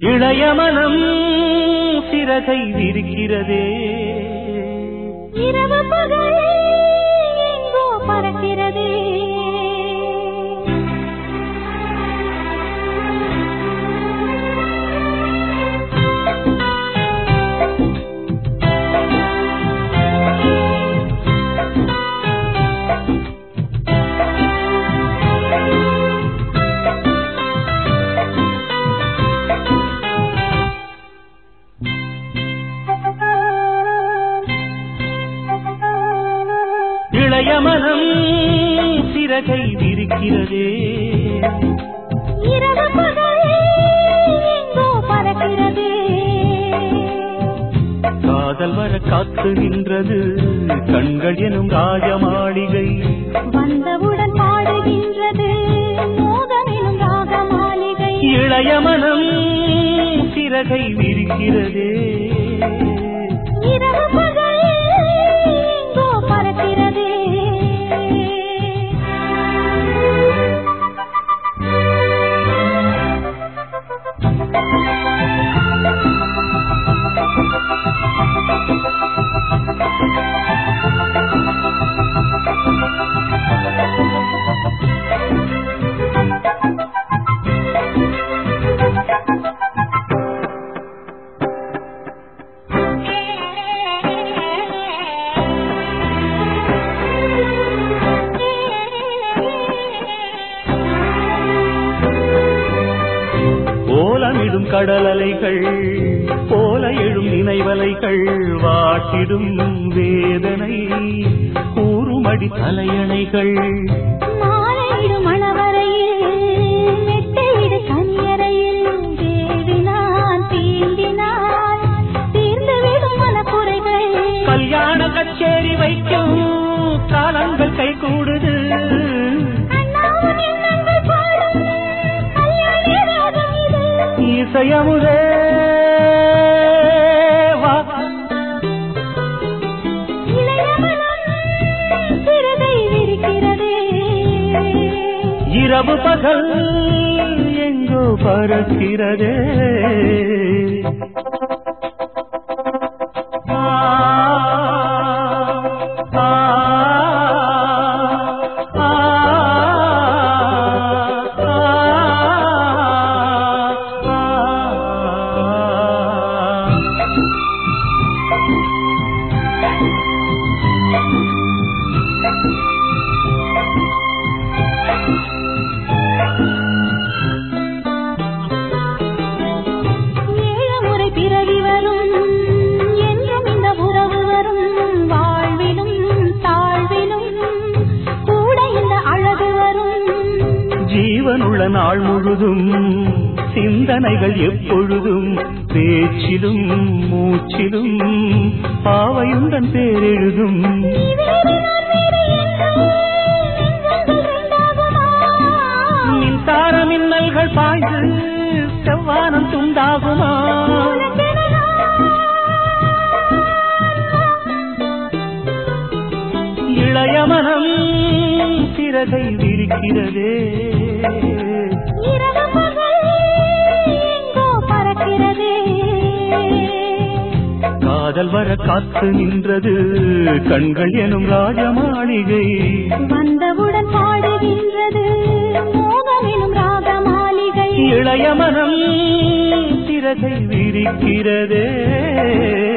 இளைய மனம் சிறகை விரிக்கிறதே இரவு பகல் எங்கோ பறக்கிறதே இளைய மனம் சிறகை விரிக்கிறதே இரவு பகல் எங்கோ பறக்கிறதே காதல் வர காத்து நின்றது கண்கள் எனும் ராஜ மாளிகை வந்தவுடன் பாடுகின்றது மோகமெனும் ராக மாளிகை இளைய மனம் சிறகை விரிக்கிறதே இரவு பகல் எங்கோ பறக்கிறதே ஓலமிடும் கடல் அலைகள் போல எழும் நினைவலைகள் வாட்டிடும் வேதனை கூறுமடி தலையணைகள் மாலையிடும் மணவரையில் மெட்டையிடு கனியறையில் தேடினான் தீண்டினான் தீர்ந்துவிடும் மனக்குறைகள் கல்யாண கச்சேரி வைக்கும் காலங்கள் கை கூடுது அண்ணாவும் எண்ணங்கள் பாடும் கல்யாணி ராகம் இது இசையமுதே வா இளைய மனம் சிறகை விரிக்கிறதே இரவு பகல் எங்கோ பறக்கிறதே ஆ, ஆ, ஆ, ஆ, ஆ. ஏழு முறை பிறவி வரும் என்றும் இந்த உறவு வரும் வாழ்விலும் தாழ்விலும் கூட இந்த அழகு வரும் ஜீவனுள்ள நாள் முழுதும் சிந்தனைகள் எப்பொழுதும் பேச்சிலும் மூச்சிலும் பாவையுடன் பேரெழுதும் நீ வேறு நான் வேறு என்று நெஞ்சங்கள் ரெண்டாகுமா? மின்சார மின்னல்கள் பாய்ந்து செவ்வானம் துண்டாகுமா உனக்கென இளைய மனம் சிறகை விரிக்கிறதே இரவு பகல் எங்கோ பறக்கிறதே காதல் வர காத்து நின்றது கண்கள் எனும் ராஜ மாளிகை வந்தவுடன் பாடுகின்றது மோகமெனும் ராக மாளிகை இளைய மனம் சிறகை விரிக்கிறதே